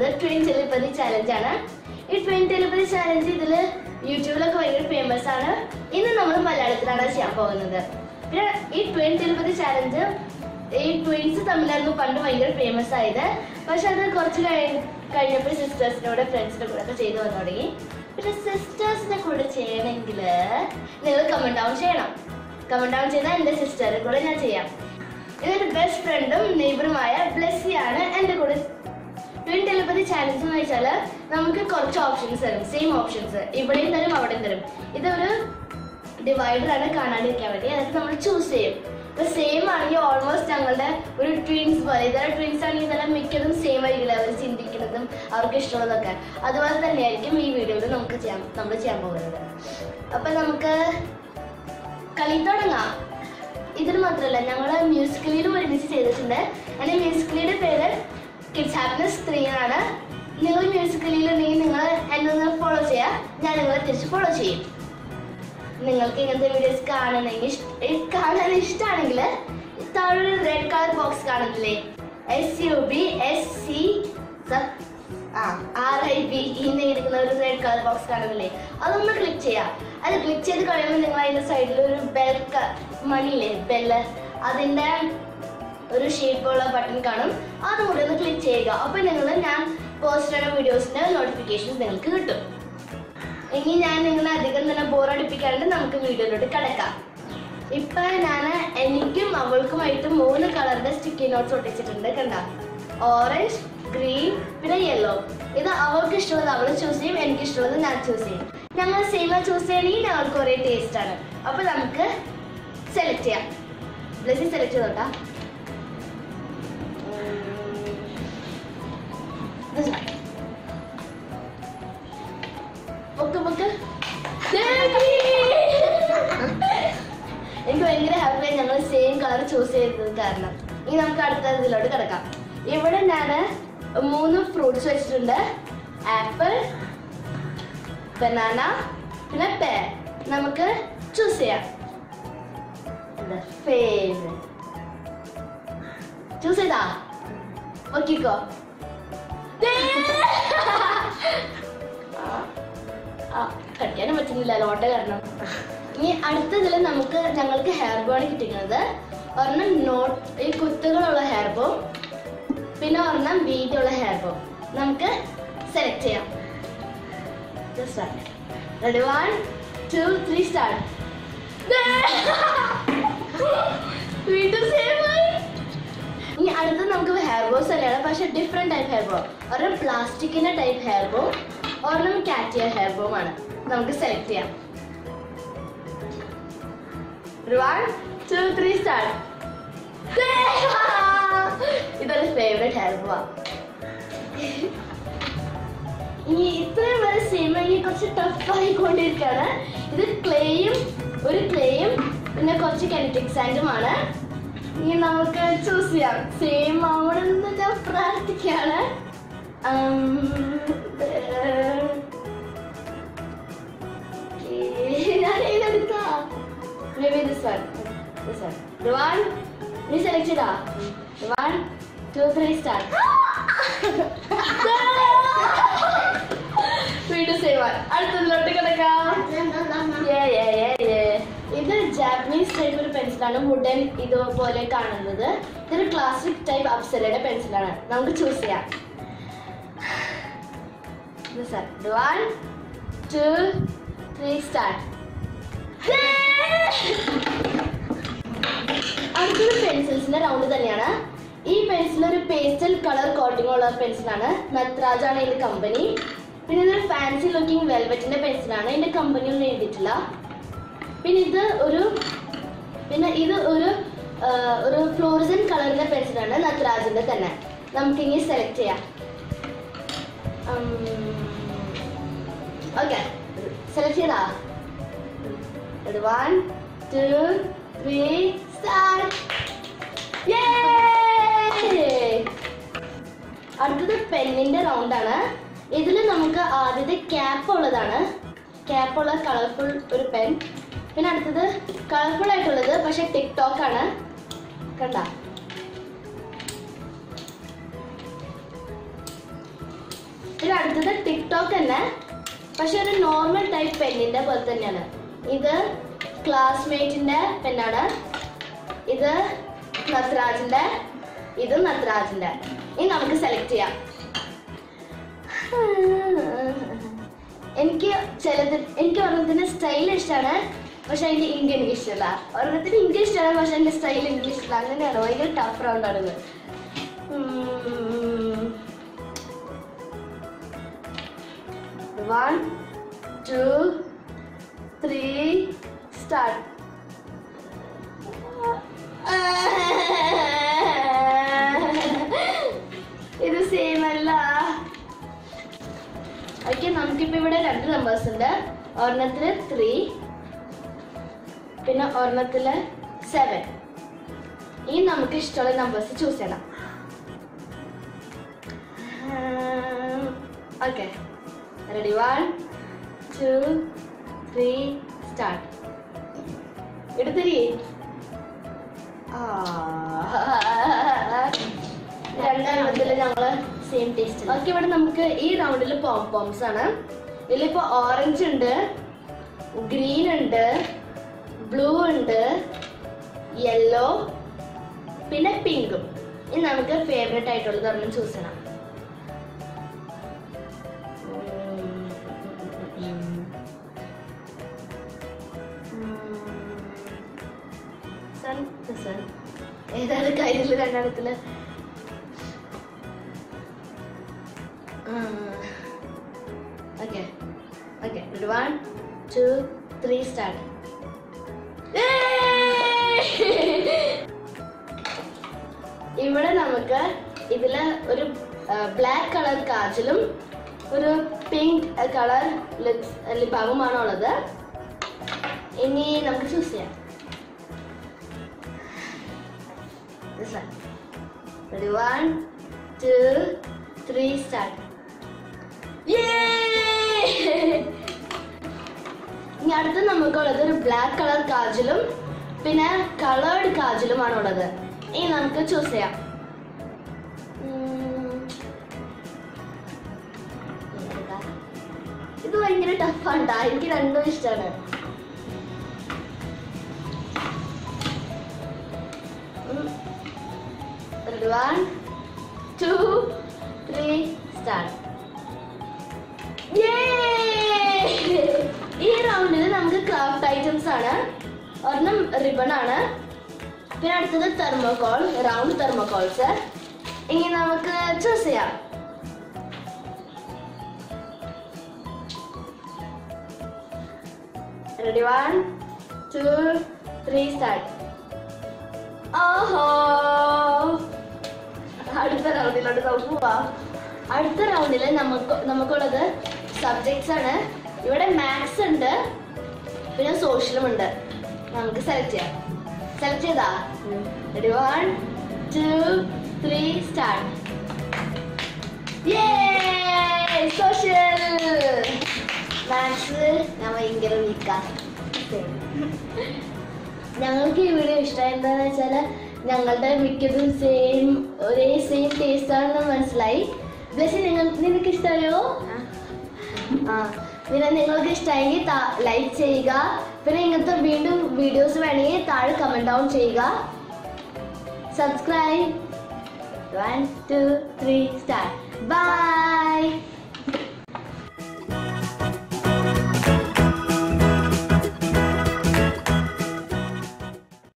പോകുന്നത് Twain telepathy challenge ആണ് ഈ ട്വയിൻ ടെലിപ്പതി ചാലഞ്ച് ഇതില് യൂട്യൂബിലൊക്കെ ഭയങ്കര ഫേമസ് ആണ് ഇന്ന് നമ്മൾ മലയാളത്തിലാണ് ചെയ്യാൻ പോകുന്നത് പിന്നെ ഈ ട്വയിൻ ടെലിപ്പതി ചാലഞ്ച് ഈ ട്വിൻസ് തമ്മിലായിരുന്നു പണ്ട് ഭയങ്കര ഫേമസ് ആയത് പക്ഷെ അത് കുറച്ച് കഴി- കഴിഞ്ഞപ്പോൾ സിസ്റ്റേഴ്സിന്റെ കൂടെ ഫ്രണ്ട്സിന്റെ കൂടെ ഒക്കെ ചെയ്തു വന്നു തുടങ്ങി പിന്നെ സിസ്റ്റേഴ്സിന്റെ കൂടെ ചെയ്യണമെങ്കിൽ നിങ്ങൾ കമന്റ് ഡൗൺ ചെയ്യണം കമന്റ് ഡൗൺ ചെയ്താൽ എന്റെ സിസ്റ്ററും കൂടെ ഞാൻ ചെയ്യാം ഇതൊരു ബെസ്റ്റ് ഫ്രണ്ടും നെയ്ബറുമായ ബ്ലെസ്സിയാണ് എൻ്റെ കൂടെ ട്വിൻ ടെലിപ്പതി ചാലഞ്ച് എന്ന് വെച്ചാൽ നമുക്ക് കുറച്ച് ഓപ്ഷൻസ് തരും സെയിം ഓപ്ഷൻസ് ഇവിടെയും തരും അവിടെയും തരും ഇതൊരു ഡിവൈഡർ ആണ് കാണാണ്ടിരിക്കാൻ വേണ്ടി അതായത് നമ്മൾ ചൂസ് ചെയ്യും ഇപ്പൊ സെയിം ആണെങ്കിൽ ഓൾമോസ്റ്റ് ഞങ്ങളുടെ ഒരു ട്വിൻസ് പോലെ ഇതര ട്വിൻസ് ആണെങ്കിൽ ഇതെല്ലാം മിക്കതും സെയിം ആയിരിക്കില്ല അവർ ചിന്തിക്കുന്നതും അവർക്ക് ഇഷ്ടമുള്ളതൊക്കെ അതുപോലെ തന്നെയായിരിക്കും ഈ വീഡിയോയിൽ നമുക്ക് ചെയ്യാൻ നമ്മൾ ചെയ്യാൻ പോകുന്നത് അപ്പൊ നമുക്ക് കളി തുടങ്ങാം ഇതിന് മാത്രമല്ല ഞങ്ങൾ മ്യൂസിക്കലിയിലും ഒരുമിച്ച് ചെയ്തിട്ടുണ്ട് എൻ്റെ മ്യൂസിക്കലിയുടെ പേര് കിഡ്സ് ഹാപ്പിനെസ് ത്രീ ആണ് നിങ്ങൾ മ്യൂസിക്കലിയിൽ ഉണ്ടെങ്കിൽ നിങ്ങൾ എന്നെ ഒന്ന് ഫോളോ ചെയ്യുക ഞാൻ നിങ്ങളെ തിരിച്ച് ഫോളോ ചെയ്യും നിങ്ങൾക്ക് ഇങ്ങനത്തെ വീഡിയോസ് കാണണമെങ്കിൽ ഇഷ്- ഏ, കാണാൻ ഇഷ്ടമാണെങ്കിൽ താഴെ ഒരു റെഡ് കളർ ബോക്സ് കാണുന്നില്ലേ S U B S C ആ ആർ ഐ ബി ഇന്ന് ഇരിക്കുന്ന ഒരു റെഡ് കളർ ബോക്സ് കാണുന്നില്ലേ അതൊന്ന് ക്ലിക്ക് ചെയ്യാം അത് ക്ലിക്ക് ചെയ്ത് കഴിയുമ്പോൾ നിങ്ങൾ അതിന്റെ സൈഡിൽ ഒരു ബെൽ മണിയില്ലേ ബെല്ല് അതിന്റെ ഒരു ഷേപ്പുള്ള ബട്ടൺ കാണും അതും കൂടി ഒന്ന് ക്ലിക്ക് ചെയ്യുക അപ്പൊ നിങ്ങൾ ഞാൻ പോസ്റ്റ് ചെയ്യുന്ന വീഡിയോസിന്റെ നോട്ടിഫിക്കേഷൻസ് നിങ്ങൾക്ക് കിട്ടും ഇനി ഞാൻ നിങ്ങളെ അധികം തന്നെ ബോറടിപ്പിക്കാണ്ട് നമുക്ക് വീഡിയോയിലോട്ട് കിടക്കാം ഇപ്പൊ ഞാൻ എനിക്കും അവൾക്കുമായിട്ട് മൂന്ന് കളറിന്റെ സ്റ്റിക്കി നോട്ട്സ് ഒട്ടിച്ചിട്ടുണ്ട് കണ്ട ഓറഞ്ച് ഗ്രീൻ പിന്നെ യെല്ലോ ഇത് അവൾക്ക് ഇഷ്ടമുള്ളത് അവൾ ചൂസ് ചെയ്യും എനിക്ക് ഇഷ്ടമുള്ളത് ഞാൻ ചൂസ് ചെയ്യും ഞങ്ങൾ സെയിം ചൂസ് ചെയ്യണമെങ്കിൽ ഞങ്ങൾക്ക് ഒരേ ടേസ്റ്റ് ആണ് അപ്പൊ നമുക്ക് സെലക്ട് ചെയ്യാം ബ്ലസ്സി സെലക്ട് ചെയ്തോട്ടാ പൊക്ക് പൊക്ക് എനിക്ക് ഭയങ്കര ഹാപ്പിയായി ഞങ്ങൾ സെയിം കളർ ചൂസ് ചെയ്തത് കാരണം ഇനി നമുക്ക് അടുത്ത ഇതിലോട്ട് കിടക്കാം ഇവിടെ ഞാൻ മൂന്ന് ഫ്രൂട്ട്സ് വെച്ചിട്ടുണ്ട് ആപ്പിൾ ബനാന പിന്നെ പേർ നമുക്ക് ചൂസ് ചെയ്യാം ഫേവറേറ്റ് ചൂസ് ചെയ്താ ഓക്കിക്കോ ആ കടിക്കാനും പറ്റുന്നില്ല ലോട്ട കാരണം ഇനി അടുത്തതിൽ നമുക്ക് ഞങ്ങൾക്ക് ഹെയർ ബോ ആണ് കിട്ടിക്കുന്നത് ഒരെണ്ണം നോട്ട് ഈ കുത്തുകളുള്ള ഹെയർ ബോ പിന്നെ ഒരെണ്ണം വീതിയുള്ള ഹെയർ ബോ നമുക്ക് സെലക്ട് ചെയ്യാം ready one two three start വീണ്ടും same ആയി. ഇനി അടുത്ത് നമുക്ക് ഹെയർ ബോസ് തന്നെയാണ് പക്ഷെ ഡിഫറെന്റ് ടൈപ്പ് ഹെയർ ബോ ഒരെണ്ണം പ്ലാസ്റ്റിക്കിന്റെ ടൈപ്പ് ഹെയർ ബോ ഒരെണ്ണം കാറ്റിയ ഹെയർ ബോം ആണ് നമുക്ക് സെലക്ട് ചെയ്യാം വൺ ടു ത്രീ സ്റ്റാർട്ട് ഇതൊരു ഫേവറേറ്റ് ഹെയർ ബോ ഇനി ഇത്രയും വരെ സെയിം ആയി കുറച്ച് ടഫ് ആയിക്കൊണ്ടിരിക്കുകയാണ് ഇത് ക്ലേയും ഒരു ക്ലേയും പിന്നെ കുറച്ച് കെനറ്റിക് സാൻഡുമാണ് ഇനി നമുക്ക് ചൂസ് ചെയ്യാം സെയിം ആവണമെന്ന് ഞാൻ പ്രാർത്ഥിക്കുകയാണ് ഉം, ഏർ, okay, ഞാൻ ഏതെടുക്കാം Maybe this one. This one. The one. നീ സെലക്ട് ചെയ്താ വൺ ടു ത്രീ സ്റ്റാർട്ട് വീണ്ടും സേവ് അടുത്തതിലോട്ട് കിടക്കാം Yeah, yeah, yeah, yeah. ഇത് ജാപ്പനീസ് ടൈപ്പ് ഒരു പെൻസിലാണ് വുഡൻ ഇതുപോലെ കാണുന്നത് ഇതൊരു ക്ലാസിക് ടൈപ്പ് അപ്സരയുടെ പെൻസിലാണ് നമുക്ക് ചൂസ് ചെയ്യാം വൺ ടു ത്രീ സ്റ്റാർട്ട് അടുത്തത് പെൻസിൽസിന്റെ റൗണ്ട് തന്നെയാണ് ഈ പെൻസിൽ ഒരു പേസ്റ്റൽ കളർ കോട്ടിംഗ് ഉള്ള പെൻസിലാണ് നത്രാജാണ് ഇതിന്റെ കമ്പനി പിന്നെ ഇതൊരു ഫാൻസി ലുക്കിംഗ് വെൽവെറ്റിന്റെ പെൻസിലാണ് ഇതിന്റെ കമ്പനി ഒന്നും എഴുതിയിട്ടില്ല പിന്നെ ഇത് ഒരു പിന്നെ ഇത് ഒരു ആ, ഒരു ഫ്ലോറിസൻ കളറിന്റെ പെൻസിലാണ് നത്രാജിന്റെ തന്നെ നമുക്ക് ഇനി സെലക്ട് ചെയ്യാം ഓക്കെ സെലക്ട് ചെയ്താ വൺ ടു ത്രീ സ്റ്റാർട്ട് അടുത്തത് പെന്നിന്റെ റൗണ്ട് ആണ് ഇതിൽ നമുക്ക് ആദ്യത്തെ ക്യാപ്പ് ഉള്ളതാണ് ക്യാപ്പ് ഉള്ള കളർഫുൾ ഒരു പെൻ പിന്നെ അടുത്തത് കളർഫുൾ ആയിട്ടുള്ളത് പക്ഷെ ടിക്ടോക്ക് ആണ് കണ്ട അടുത്തത് ടിക്ടോക്ക് തന്നെ പക്ഷെ ഒരു നോർമൽ ടൈപ്പ് പെന്നിന്റെ പോലെ തന്നെയാണ് ഇത് ക്ലാസ്മേറ്റിന്റെ പെന്നാണ് ഇത് നത്രാജിന്റെ ഇത് നത്രാജിന്റെ ഇനി നമുക്ക് സെലക്ട് ചെയ്യാം എനിക്ക് ചിലത് എനിക്ക് ഒരെണ്ണത്തിന് സ്റ്റൈൽ ഇഷ്ടമാണ് പക്ഷെ അതിന്റെ ഇന്ത്യ എനിക്ക് ഇഷ്ടമല്ല ഒരെണ്ണത്തിന് ഇന്ത്യ ഇഷ്ടമാണ് പക്ഷെ അതിന്റെ സ്റ്റൈൽ എനിക്ക് ഇഷ്ടമല്ല അങ്ങനെയാണ് ഭയങ്കര ടഫ് റൗണ്ടാണ് ഇത് വൺ ടു ത്രീ സ്റ്റാർട്ട് ഇത് സെയിം അല്ല ഓക്കെ നമുക്കിപ്പോ ഇവിടെ രണ്ട് നമ്പേഴ്സ് ഉണ്ട് ഒരെണ്ണത്തില് ത്രീ പിന്നെ ഒരെണ്ണത്തില് സെവൻ ഇനി നമുക്ക് ഇഷ്ടമുള്ള നമ്പേഴ്സ് ചൂസ് ചെയ്യണം okay ready one two three start എടുത്തിരി രണ്ടെണ്ണത്തില് ഞങ്ങള് സെയിം ടേസ്റ്റ് ഓക്കെ ഇവിടെ നമുക്ക് ഈ റൗണ്ടിൽ പോം പോംസ് ആണ് ഇതിലിപ്പോ ഓറഞ്ച് ഉണ്ട് ഗ്രീൻ ഉണ്ട് ബ്ലൂ ഉണ്ട് യെല്ലോ പിന്നെ പിങ്കും ഇനി നമുക്ക് ഫേവറേറ്റ് ആയിട്ടുള്ളത് ഒരെണ്ണം ചൂസ് ചെയ്യണം സൺ സൺ ഏതാണ് കയ്യിൽ രണ്ടെണ്ണത്തില് okay okay one two three start ഇവിടെ നമുക്ക് ഇതില് ഒരു ബ്ലാക്ക് കളർ കാജലും ഒരു പിങ്ക് കളർ ലിബാമുമാണ് ഉള്ളത് ഇനി നമുക്ക് ചൂസ് ചെയ്യാം This one. Ready? One, two, three, start. Yay! ഇനി അടുത്ത് നമുക്കുള്ളത് ഒരു ബ്ലാക്ക് കളർ കാജലും പിന്നെ കളേർഡ് കാജലുമാണ് ഉള്ളത് ഇനി നമുക്ക് ചൂസ് ചെയ്യാം ഉം. ഏതാ? ഇത് ഭയങ്കര ടഫാണ്ടാ എനിക്ക് രണ്ടും ഇഷ്ടമാണ് വൺ ടു ത്രീ സ്റ്റാർട്ട് ഈ റൗണ്ടിൽ നമുക്ക് ക്രാഫ്റ്റ് ഐറ്റംസ് ആണ് ഒരെണ്ണം റിബൺ ആണ് പിന്നെ അടുത്തത് തെർമോകോൾ റൗണ്ട് തെർമോകോൾസ് ഇനി നമുക്ക് ചൂസ് ചെയ്യാം ready one two three start ഓഹോ അടുത്ത റൗണ്ടിലോട്ട് നമുക്ക് പോവാം അടുത്ത റൗണ്ടിൽ നമുക്ക് നമുക്കുള്ളത് സബ്ജക്ട്സ് ആണ് ഇവിടെ മാത്സ് ഉണ്ട് പിന്നെ സോഷ്യലും ഉണ്ട് നമുക്ക് സെലക്ട് ചെയ്യാം സെലക്ട് ചെയ്താ ready one two three start social maths ഞാൻ ഭയങ്കര വീക്കാ ഞങ്ങൾക്ക് ഈ വീഡിയോ ഇഷ്ടമായി എന്താന്ന് വെച്ചാല് ഞങ്ങളുടെ മിക്കതും സെയിം ഒരേ സെയിം ടേസ്റ്റ് ആണെന്ന് മനസ്സിലായി ബ്ലസ് നിങ്ങൾ നിനക്ക് ഇഷ്ടമായോ ആ പിന്നെ നിങ്ങൾക്ക് ഇഷ്ടമായെങ്കിൽ ലൈക്ക് ചെയ്യുക പിന്നെ ഇങ്ങനത്തെ വീണ്ടും വീഡിയോസ് വേണമെങ്കിൽ താഴെ കമന്റ് ഡൗൺ ചെയ്യുക subscribe one two three start by